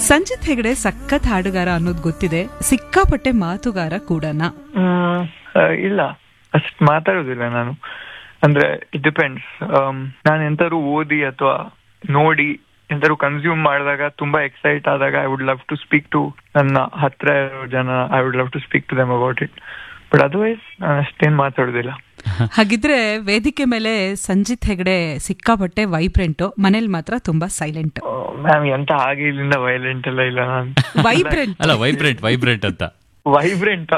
ಸಂಜಿತ್ ಹೆಗಡೆ ಸಖತ್ ಹಾಡುಗಾರ ಅನ್ನೋದು ಗೊತ್ತಿದೆ ಸಿಕ್ಕಾಪಟ್ಟೆ ಮಾತುಗಾರ ಕೂಡನಾ ಹ್ಮ್, ಆ, ಇಲ್ಲ ಅಷ್ಟ್ ಮಾತಾಡೋದಿಲ್ಲ ನಾನು ಅಂದ್ರೆ ಇಟ್ ಡಿಪೆಂಡ್ಸ್ ನಾನು ಎಂತಾರು ಓದಿ ಅಥವಾ ನೋಡಿ ಎಂತಾರು ಕನ್ಸ್ಯೂಮ್ ಮಾಡಿದಾಗ ತುಂಬಾ ಎಕ್ಸೈಟ್ ಆದಾಗ I would love to speak to ನನ್ನ ಹತ್ರ ಇರೋ ಜನ I would love to speak to them about it but otherwise ನಾನು ಅಷ್ಟೇನ್ ಮಾತಾಡೋದಿಲ್ಲ ಹಾಗಿದ್ರೆ ವೇದಿಕೆ ಮೇಲೆ ಸಂಜಿತ್ ಹೆಗಡೆ ಸಿಕ್ಕಾಪಟ್ಟೆ ವೈಬ್ರೆಂಟ್ ಮನೇಲಿ ಮಾತ್ರ ತುಂಬಾ ಸೈಲೆಂಟ್ ಮ್ಯಾಮ್ ಎಂತ ಹಾಗೆ ಇಲ್ಲಿಂದ ವೈಲೆಂಟ್ ಎಲ್ಲ ಇಲ್ಲ ನಾನು ವೈಬ್ರೆಂಟ್ ಅಲ್ಲ ವೈಬ್ರೆಂಟ್ ವೈಬ್ರೆಂಟ್ ಅಂತ vibrant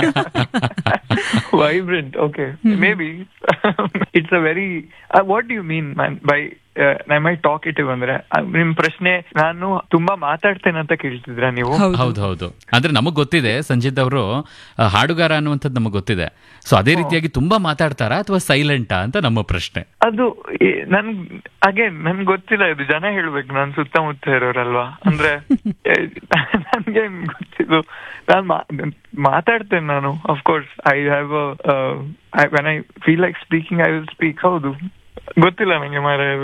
vibrant okay maybe it's a very what you mean by my talkative ಅಂದ್ರೆ ಆ, ನಿಮ್ ಪ್ರಶ್ನೆ ನಾನು ತುಂಬಾ ಮಾತಾಡ್ತೇನೆ ಅಂತ ಕೇಳ್ತಿದ್ರ ನೀವು ಹೌದು ಹೌದು ಹೌದು ಅಂದ್ರೆ ನಮಗ್ ಗೊತ್ತಿದೆ ಸಂಜಿತ್ ಅವರು ಆ, ಹಾಡುಗಾರ ಅನ್ನುವಂಥದ್ದು ನಮಗ್ ಗೊತ್ತಿದೆ ಸೊ ಅದೇ ರೀತಿಯಾಗಿ ತುಂಬಾ ಮಾತಾಡ್ತಾರಾ ಅಥವಾ ಸೈಲೆಂಟಾ ಅಂತ ನಮ್ಮ ಪ್ರಶ್ನೆ ಅದು ಈ- ನನ್ ಅಗೇನ್ ನನ್ ಗೊತ್ತಿಲ್ಲ ಇದು ಜನ ಹೇಳ್ಬೇಕು ನಾನ್ ಸುತ್ತಮುತ್ತ ಇರೋರಲ್ವಾ ಅಂದ್ರೆ ಏ, ನನ್ಗೆ ಏನ್ ಗೊತ್ತಿದ್ದು ನಾನ್ ಮಾ- ಮಾತಾಡ್ತೇನೆ ನಾನು of course I have when I feel like speaking I will speak ಹೌದು ಗೊತ್ತಿಲ್ಲ ನಂಗೆ ಮಾರ ಇದು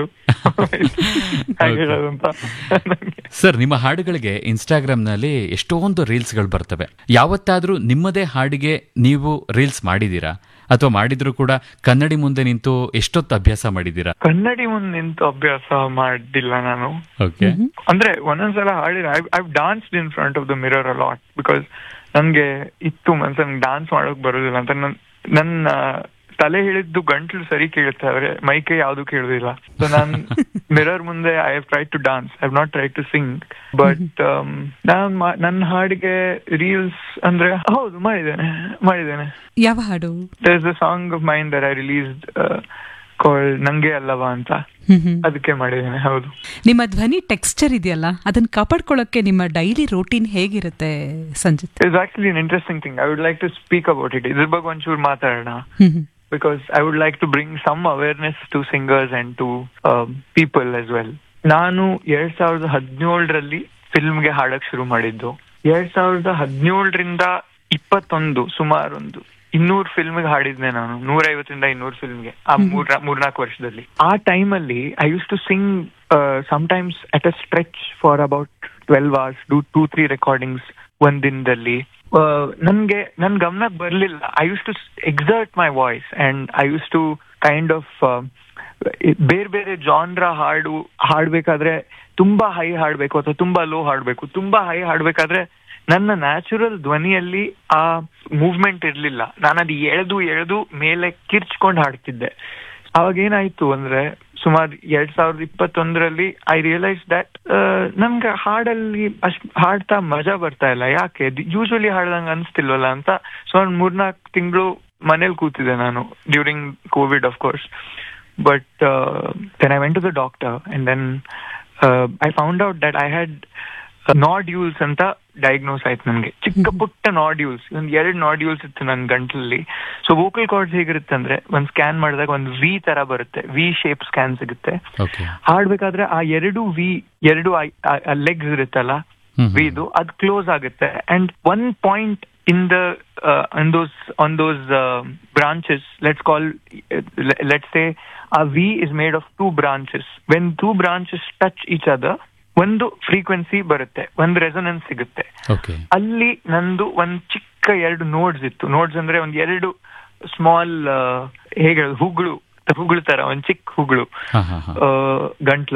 ಹಾಗೆ ಹೇಳೋದಂತ ನಂಗೆ ಸರ್ ನಿಮ್ಮ ಹಾಡುಗಳಿಗೆ ಇನ್ಸ್ಟಾಗ್ರಾಮ್ನಲ್ಲಿ ಎಷ್ಟೊಂದು ರೀಲ್ಸ್ಗಳು ಬರ್ತವೆ ಯಾವತ್ತಾದ್ರೂ ನಿಮ್ಮದೇ ಹಾಡಿಗೆ ನೀವು ರೀಲ್ಸ್ ಮಾಡಿದೀರಾ ಅಥವಾ ಮಾಡಿದ್ರು ಕೂಡ ಕನ್ನಡಿ ಮುಂದೆ ನಿಂತು ಎಷ್ಟೊತ್ತು ಅಭ್ಯಾಸ ಮಾಡಿದೀರಾ ಕನ್ನಡಿ ಮುಂದೆ ನಿಂತು ಅಭ್ಯಾಸ ಮಾಡಿಲ್ಲ ನಾನು ಓಕೆ ಅಂದ್ರೆ ಒಂದೊಂದ್ಸಲ ಹಾಡಿದ್ರೆ I dance in front of the mirror a lot because ನನ್ಗೆ ಇತ್ತು ಮನ್ಸ ಡಾನ್ಸ್ ಮಾಡೋಕ್ ಬರೋದಿಲ್ಲ ಅಂತ ನನ್ ನನ್ನ ತಲೆ ಹೇಳಿದ್ದು ಗಂಟ್ಲು ಸರಿ ಕೇಳುತ್ತೆ ಆದ್ರೆ ಮೈಕೆ ಯಾವ್ದು ಕೇಳುದಿಲ್ಲ ಸೊ ನಾನ್ ಮಿರರ್ ಮುಂದೆ I have try to dance I have not try to sing but ನಾನ್ ಮಾ- ನನ್ನ ಹಾಡಿಗೆ ರೀಲ್ಸ್ ಅಂದ್ರೆ ಹೌದು ಮಾಡಿದ್ದೇನೆ ಮಾಡಿದ್ದೇನೆ ಯಾವ ಹಾಡು there is a song of mind there I released call ನಂಗೆ ಅಲ್ಲವಾ ಅಂತ ಹ್ಮ್ ಹ್ಮ್. ಅದಕ್ಕೆ ಮಾಡಿದ್ದೇನೆ ಹೌದು ನಿಮ್ಮ ಧ್ವನಿ ಟೆಕ್ಸ್ಚರ್ ಇದೆಯಲ್ಲ ಅದನ್ನ ಕಾಪಾಡ್ಕೊಳ್ಳೋಕೆ ನಿಮ್ಮ ಡೈಲಿ ರೋಟೀನ್ ಹೇಗಿರುತ್ತೆ Sanjith it's actually an interesting thing I would like to speak about it ಇದ್ರ ಬಗ್ಗೆ ಒಂಚೂರು ಮಾತಾಡೋಣ hmm hmm. Because I would like to bring some awareness to singers and to people as well ನಾನು ಎರಡ್ ಸಾವಿರದ ಹದಿನೇಳರಲ್ಲಿ ಫಿಲ್ಮ್ಗೆ ಹಾಡಕ್ ಶುರು ಮಾಡಿದ್ದು ಎರಡ್ ಸಾವಿರದ ಹದಿನೇಳರಿಂದ ಇಪ್ಪತ್ತೊಂದು ಸುಮಾರು ಒಂದು ಇನ್ನೂರು ಫಿಲ್ಮ್ಗೆ ಹಾಡಿದ್ನೆ ನಾನು ನೂರೈವತ್ತರಿಂದ ಇನ್ನೂರು ಫಿಲ್ಮ್ಗೆ ಆ ಮೂರ್ ಮೂರ್ನಾಲ್ಕು ವರ್ಷದಲ್ಲಿ ಆ ಟೈಮಲ್ಲಿ I use to sing sometimes at a stretch for about twelve hours do two three recordings ಒಂದ್ ದಿನದಲ್ಲಿ ಆ, ನನ್ಗೆ ನನ್ ಗಮನಕ್ಕೆ ಬರ್ಲಿಲ್ಲ I use to exert my voice and I use to kind of ಬೇರೆ ಬೇರೆ ಜಾನ್ರ ಹಾಡು ಹಾಡ್ಬೇಕಾದ್ರೆ ತುಂಬಾ ಹೈ ಹಾಡ್ಬೇಕು ಅಥವಾ ತುಂಬಾ ಲೋ ಹಾಡ್ಬೇಕು ತುಂಬಾ ಹೈ ಹಾಡ್ಬೇಕಾದ್ರೆ ನನ್ನ ನ್ಯಾಚುರಲ್ ಧ್ವನಿಯಲ್ಲಿ ಆ ಮೂವ್ಮೆಂಟ್ ಇರ್ಲಿಲ್ಲ ನಾನು ಅದು ಎಳೆದು ಎಳೆದು ಮೇಲೆ ಕಿರ್ಚ್ಕೊಂಡು ಹಾಡ್ತಿದ್ದೆ ಅವಾಗ ಏನಾಯ್ತು ಅಂದ್ರೆ ಸುಮಾರು ಎರಡ್ ಸಾವಿರದ ಇಪ್ಪತ್ತೊಂದರಲ್ಲಿ ಐ ರಿಯಲೈಸ್ ದಟ್ ನಮ್ಗೆ ಹಾಡಲ್ಲಿ ಅಷ್ಟ್ ಹಾಡ್ತಾ ಮಜಾ ಬರ್ತಾ ಇಲ್ಲ ಯಾಕೆ ಯೂಶಲಿ ಹಾಡ್ದಂಗ ಅನ್ಸ್ತಿಲ್ವಲ್ಲ ಅಂತ ಸೊ ಒಂದ್ ಮೂರ್ನಾಲ್ಕು ತಿಂಗಳು ಮನೇಲಿ ಕೂತಿದ್ದೆ ನಾನು during Covid of course but then I went to the doctor and then I found out that I had nodules ಅಂತ ಡಯಾಗ್ನೋಸ್ ಆಯ್ತು ನನ್ಗೆ ಚಿಕ್ಕ ಪುಟ್ಟ ನಾಡ್ಯೂಲ್ಸ್ ಒಂದ್ ಎರಡ್ ನಾಡ್ಯೂಲ್ಸ್ ಇತ್ತು ನನ್ ಗಂಟ್ಲಲ್ಲಿ ಸೊ ವೋಕಲ್ ಕಾರ್ಡ್ಸ್ ಹೇಗಿರುತ್ತೆ ಅಂದ್ರೆ ಒಂದ್ ಸ್ಕ್ಯಾನ್ ಮಾಡಿದಾಗ ಒಂದು ವಿ ತರ ಬರುತ್ತೆ ವಿ ಶೇಪ್ ಸ್ಕ್ಯಾನ್ ಸಿಗುತ್ತೆ ಓಕೆ ಹಾಡ್ಬೇಕಾದ್ರೆ ಆ ಎರಡು ವಿ ಎರಡು ಲೆಗ್ಸ್ ಇರುತ್ತಲ್ಲ ವಿದು ಅದ್ ಕ್ಲೋಸ್ ಆಗುತ್ತೆ and one point in the on those on those branches let's call let's say a V is made of two branches when two branches touch each other ಒಂದು frequency ಬರುತ್ತೆ ಒಂದು resonance ಸಿಗುತ್ತೆ okay ಅಲ್ಲಿ ನಂದು ಒಂದ್ ಚಿಕ್ಕ ಎರಡು ನೋಡ್ಸ್ ಇತ್ತು ನೋಡ್ಸ್ ಅಂದ್ರೆ ಒಂದ್ ಎರಡು ಸ್ಮಾಲ್ ಹೇಗೆ ಹೇಳೋದು ಹುಗಳು ಹುಗಳು ತರ ಒಂದ್ ಚಿಕ್ಕ ಹುಗಳು ಹಾ ಹಾ ಹಾ ಗಂಟ್ಲ